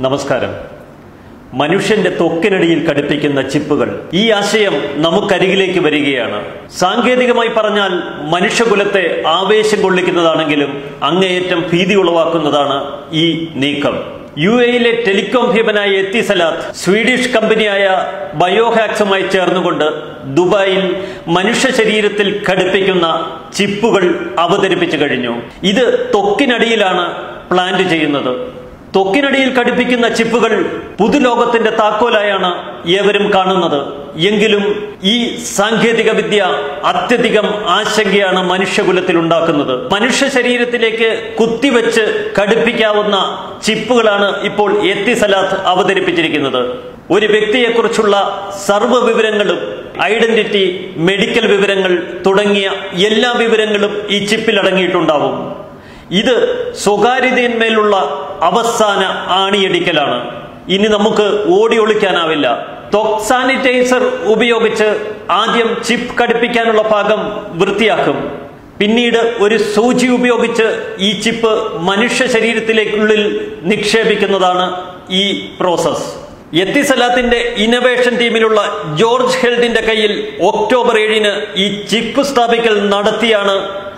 നമസ്കാരം മനുഷ്യന്റെ ത്വക്കിനടിയിൽ ഘടിപ്പിക്കുന്ന ചിപ്പുകൾ ഈ ആശയം നമുക്കരികിലേക്ക് വരികയാണ് സാങ്കേതികമായി പറഞ്ഞാൽ മനുഷ്യകുലത്തെ ആവേശം കൊള്ളിക്കുന്നതാണെങ്കിലും അങ്ങേയറ്റം ഭീതി ഉളവാക്കുന്നതാണ് ഈ നീക്കം യു എയിലെ ടെലികോം ഭീമനായ എത്തിസലാത്ത് സ്വീഡിഷ് കമ്പനിയായ ബയോഹാക്സുമായി ചേർന്നുകൊണ്ട് ദുബായിൽ മനുഷ്യ ശരീരത്തിൽ ഘടിപ്പിക്കുന്ന ചിപ്പുകൾ അവതരിപ്പിച്ചു കഴിഞ്ഞു ഇത് ത്വക്കിനടിയിലാണ് പ്ലാന്റ് ചെയ്യുന്നത് ത്വക്കിനടിയിൽ ഘടിപ്പിക്കുന്ന ചിപ്പുകൾ പുതുലോകത്തിന്റെ താക്കോലായാണ് ഏവരും കാണുന്നത് എങ്കിലും ഈ സാങ്കേതിക വിദ്യ അത്യധികം ആശങ്കയാണ് മനുഷ്യകുലത്തിൽ ഉണ്ടാക്കുന്നത് മനുഷ്യ ശരീരത്തിലേക്ക് കുത്തിവെച്ച് ഘടിപ്പിക്കാവുന്ന ചിപ്പുകളാണ് ഇപ്പോൾ എത്തിസലാത്ത് അവതരിപ്പിച്ചിരിക്കുന്നത് ഒരു വ്യക്തിയെക്കുറിച്ചുള്ള സർവ്വ വിവരങ്ങളും ഐഡന്റിറ്റി മെഡിക്കൽ വിവരങ്ങൾ തുടങ്ങിയ എല്ലാ വിവരങ്ങളും ഈ ചിപ്പിൽ അടങ്ങിയിട്ടുണ്ടാവും ഇത് സ്വകാര്യതയിന്മേലുള്ള അവസാന ആണിയടിക്കലാണ് ഇനി നമുക്ക് ഓടി ഒളിക്കാനാവില്ല ത്വക് സാനിറ്റൈസർ ഉപയോഗിച്ച് ആദ്യം ചിപ്പ് ഘടിപ്പിക്കാനുള്ള ഭാഗം വൃത്തിയാക്കും പിന്നീട് ഒരു സൂചി ഉപയോഗിച്ച് ഈ ചിപ്പ് മനുഷ്യ ശരീരത്തിലേക്കുള്ളിൽ നിക്ഷേപിക്കുന്നതാണ് ഈ പ്രോസസ് എത്തിസലാത്തിന്റെ ഇന്നവേഷൻ ടീമിലുള്ള ജോർജ് ഹെൽഡിന്റെ കയ്യിൽ ഒക്ടോബർ ഏഴിന് ഈ ചിപ്പ് സ്ഥാപിക്കൽ നടത്തിയാണ്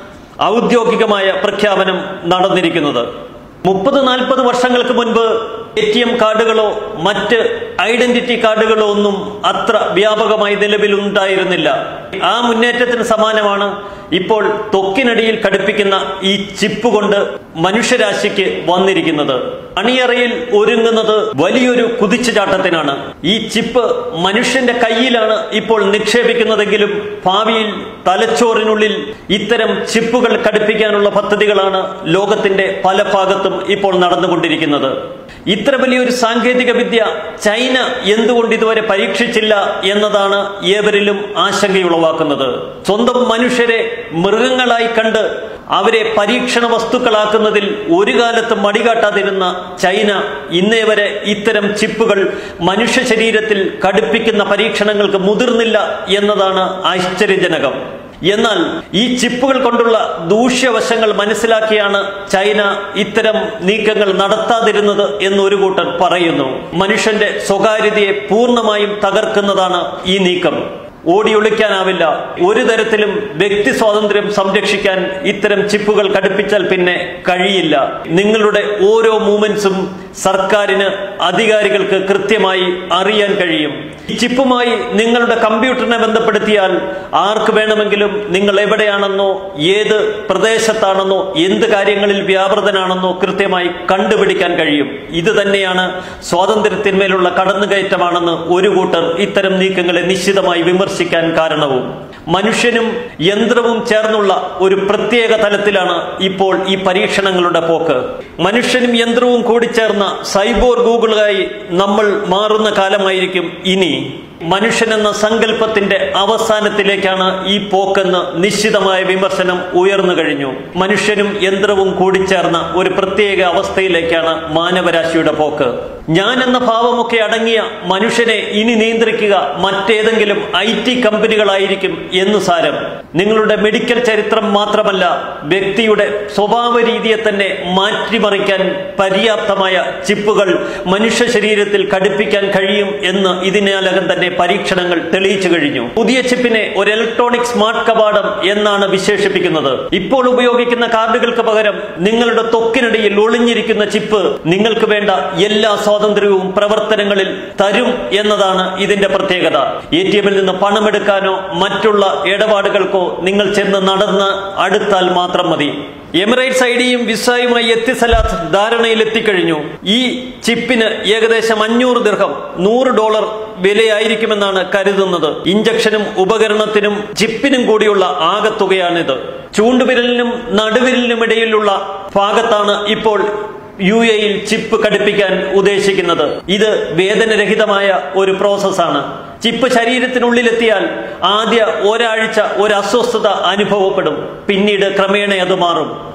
ഔദ്യോഗികമായ പ്രഖ്യാപനം നടന്നിരിക്കുന്നത് മുപ്പത് നാൽപ്പത് വർഷങ്ങൾക്ക് മുൻപ് എ ടി എം കാർഡുകളോ മറ്റ് ഐഡന്റിറ്റി കാർഡുകളോ ഒന്നും അത്ര വ്യാപകമായി നിലവിൽ ഉണ്ടായിരുന്നില്ല ആ മുന്നേറ്റത്തിന് സമാനമാണ് ഇപ്പോൾ ത്വക്കിനടിയിൽ ഘടിപ്പിക്കുന്ന ഈ ചിപ്പ് കൊണ്ട് മനുഷ്യരാശിക്ക് വന്നിരിക്കുന്നത് അണിയറയിൽ ഒരുങ്ങുന്നത് വലിയൊരു കുതിച്ചുചാട്ടത്തിനാണ് ഈ ചിപ്പ് മനുഷ്യന്റെ കയ്യിലാണ് ഇപ്പോൾ നിക്ഷേപിക്കുന്നതെങ്കിലും ഭാവിയിൽ തലച്ചോറിനുള്ളിൽ ഇത്തരം ചിപ്പുകൾ ഘടിപ്പിക്കാനുള്ള പദ്ധതികളാണ് ലോകത്തിന്റെ പല ഭാഗത്തും ഇപ്പോൾ നടന്നുകൊണ്ടിരിക്കുന്നത് ഇത്ര വലിയൊരു സാങ്കേതിക വിദ്യ ചൈന എന്തുകൊണ്ട് ഇതുവരെ പരീക്ഷിച്ചില്ല എന്നതാണ് ഏവരിലും ആശങ്കയുളവാക്കുന്നത് സ്വന്തം മനുഷ്യരെ മൃഗങ്ങളായി കണ്ട് അവരെ പരീക്ഷണ വസ്തുക്കളാക്കുന്നതിൽ ഒരു കാലത്ത് മടികാട്ടാതിരുന്ന ചൈന ഇന്നേ വരെ ഇത്തരം ചിപ്പുകൾ മനുഷ്യ ശരീരത്തിൽ കടുപ്പിക്കുന്ന പരീക്ഷണങ്ങൾക്ക് മുതിർന്നില്ല എന്നതാണ് ആശ്ചര്യജനകം എന്നാൽ ഈ ചിപ്പുകൾ കൊണ്ടുള്ള ദൂഷ്യവശങ്ങൾ മനസ്സിലാക്കിയാണ് ചൈന ഇത്തരം നീക്കങ്ങൾ നടത്താതിരുന്നത് എന്ന് ഒരു കൂട്ടർ പറയുന്നു മനുഷ്യന്റെ സ്വകാര്യതയെ പൂർണ്ണമായും തകർക്കുന്നതാണ് ഈ നീക്കം ഓടി ഒളിക്കാനാവില്ല ഒരു തരത്തിലും വ്യക്തി സ്വാതന്ത്ര്യം സംരക്ഷിക്കാൻ ഇത്തരം ചിപ്പുകൾ ഘടിപ്പിച്ചാൽ പിന്നെ കഴിയില്ല നിങ്ങളുടെ ഓരോ മൂവ്മെന്റ്സും സർക്കാരിന് അധികാരികൾക്ക് കൃത്യമായി അറിയാൻ കഴിയും ഈ ചിപ്പുമായി നിങ്ങളുടെ കമ്പ്യൂട്ടറിനെ ബന്ധപ്പെടുത്തിയാൽ ആർക്ക് വേണമെങ്കിലും നിങ്ങൾ എവിടെയാണെന്നോ ഏത് പ്രദേശത്താണെന്നോ എന്ത് കാര്യങ്ങളിൽ വ്യാപൃതനാണെന്നോ കൃത്യമായി കണ്ടുപിടിക്കാൻ കഴിയും ഇത് തന്നെയാണ് സ്വാതന്ത്ര്യത്തിന്മേലുള്ള കടന്നുകയറ്റമാണെന്ന് ഒരു കൂട്ടർ ഇത്തരം നീക്കങ്ങളെ നിശ്ചിതമായി വിമർശിക്കാൻ കാരണവും മനുഷ്യനും യന്ത്രവും ചേർന്നുള്ള ഒരു പ്രത്യേക തലത്തിലാണ് ഇപ്പോൾ ഈ പരീക്ഷണങ്ങളുടെ പോക്ക് മനുഷ്യനും യന്ത്രവും കൂടി ചേർന്ന സൈബോർ ഗൂഗിളായി നമ്മൾ മാറുന്ന കാലമായിരിക്കും ഇനി മനുഷ്യൻ എന്ന സങ്കല്പത്തിന്റെ അവസാനത്തിലേക്കാണ് ഈ പോക്കെന്ന് നിശ്ചിതമായ വിമർശനം ഉയർന്നു കഴിഞ്ഞു മനുഷ്യനും യന്ത്രവും കൂടിച്ചേർന്ന ഒരു പ്രത്യേക അവസ്ഥയിലേക്കാണ് മാനവരാശിയുടെ പോക്ക് ഞാൻ എന്ന ഭാവമൊക്കെ അടങ്ങിയ മനുഷ്യനെ ഇനി നിയന്ത്രിക്കുക മറ്റേതെങ്കിലും ഐ ടി കമ്പനികളായിരിക്കും എന്ന് സാരം നിങ്ങളുടെ മെഡിക്കൽ ചരിത്രം മാത്രമല്ല വ്യക്തിയുടെ സ്വഭാവ രീതിയെ തന്നെ മാറ്റിമറിക്കാൻ പര്യാപ്തമായ ചിപ്പുകൾ മനുഷ്യ ശരീരത്തിൽ ഘടിപ്പിക്കാൻ കഴിയും എന്ന് ഇതിനകം തന്നെ പരീക്ഷണങ്ങൾ തെളിയിച്ചു കഴിഞ്ഞു പുതിയ ചിപ്പിനെ ഒരു ഇലക്ട്രോണിക് സ്മാർട്ട് കവാടം എന്നാണ് വിശേഷിപ്പിക്കുന്നത് ഇപ്പോൾ ഉപയോഗിക്കുന്ന കാർഡുകൾക്ക് പകരം നിങ്ങളുടെ ത്വക്കിനിടയിൽ ഒളിഞ്ഞിരിക്കുന്ന ചിപ്പ് നിങ്ങൾക്ക് വേണ്ട എല്ലാ സ്വാതന്ത്ര്യവും പ്രവർത്തനങ്ങളിൽ തരും എന്നതാണ് ഇതിന്റെ പ്രത്യേകത എ ടി എമ്മിൽ നിന്ന് പണമെടുക്കാനോ മറ്റുള്ള ഇടപാടുകൾക്കോ നിങ്ങൾ ചെന്ന് നടന്ന് അടുത്താൽ മാത്രം മതി എമിറേറ്റ്സ് ഐഡിയും വിസയുമായി എത്തിസലാത്ത് ധാരണയിൽ എത്തിക്കഴിഞ്ഞു ഈ ചിപ്പിന് ഏകദേശം അഞ്ഞൂറ് ദീർഘം നൂറ് ഡോളർ വിലയായിരിക്കുമെന്നാണ് കരുതുന്നത് ഇഞ്ചക്ഷനും ഉപകരണത്തിനും ചിപ്പിനും കൂടിയുള്ള ആകത്തുകയാണിത് ചൂണ്ടുവിരലിനും നടുവിരലിനും ഇടയിലുള്ള ഭാഗത്താണ് ഇപ്പോൾ യു എയിൽ ചിപ്പ് ഘടിപ്പിക്കാൻ ഉദ്ദേശിക്കുന്നത് ഇത് വേദനരഹിതമായ ഒരു പ്രോസസ്സാണ് ചിപ്പ് ശരീരത്തിനുള്ളിലെത്തിയാൽ ആദ്യ ഒരാഴ്ച ഒരു അസ്വസ്ഥത അനുഭവപ്പെടും പിന്നീട് ക്രമേണ അത് മാറും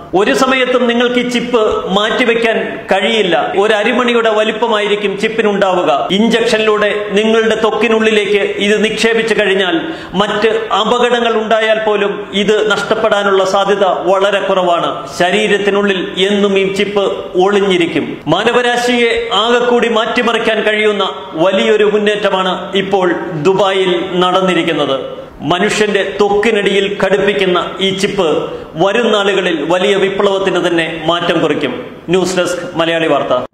ഒരു സമയത്തും നിങ്ങൾക്ക് ഈ ചിപ്പ് മാറ്റിവെക്കാൻ കഴിയില്ല ഒരു അരിമണിയുടെ വലിപ്പമായിരിക്കും ചിപ്പിനുണ്ടാവുക ഇഞ്ചക്ഷനിലൂടെ നിങ്ങളുടെ ത്വക്കിനുള്ളിലേക്ക് ഇത് നിക്ഷേപിച്ചു കഴിഞ്ഞാൽ മറ്റ് അപകടങ്ങൾ ഉണ്ടായാൽ പോലും ഇത് നഷ്ടപ്പെടാനുള്ള സാധ്യത വളരെ കുറവാണ് ശരീരത്തിനുള്ളിൽ എന്നും ഈ ചിപ്പ് ഒളിഞ്ഞിരിക്കും മാനവരാശിയെ ആകെക്കൂടി മാറ്റിമറിക്കാൻ കഴിയുന്ന വലിയൊരു മുന്നേറ്റമാണ് ഇപ്പോൾ ദുബായിൽ നടന്നിരിക്കുന്നത് മനുഷ്യന്റെ ത്വക്കിനടിയിൽ ഘടിപ്പിക്കുന്ന ഈ ചിപ്പ് വരും നാളുകളിൽ വലിയ വിപ്ലവത്തിന് തന്നെ മാറ്റം കുറിക്കും ന്യൂസ് ഡെസ്ക് മലയാളി വാർത്ത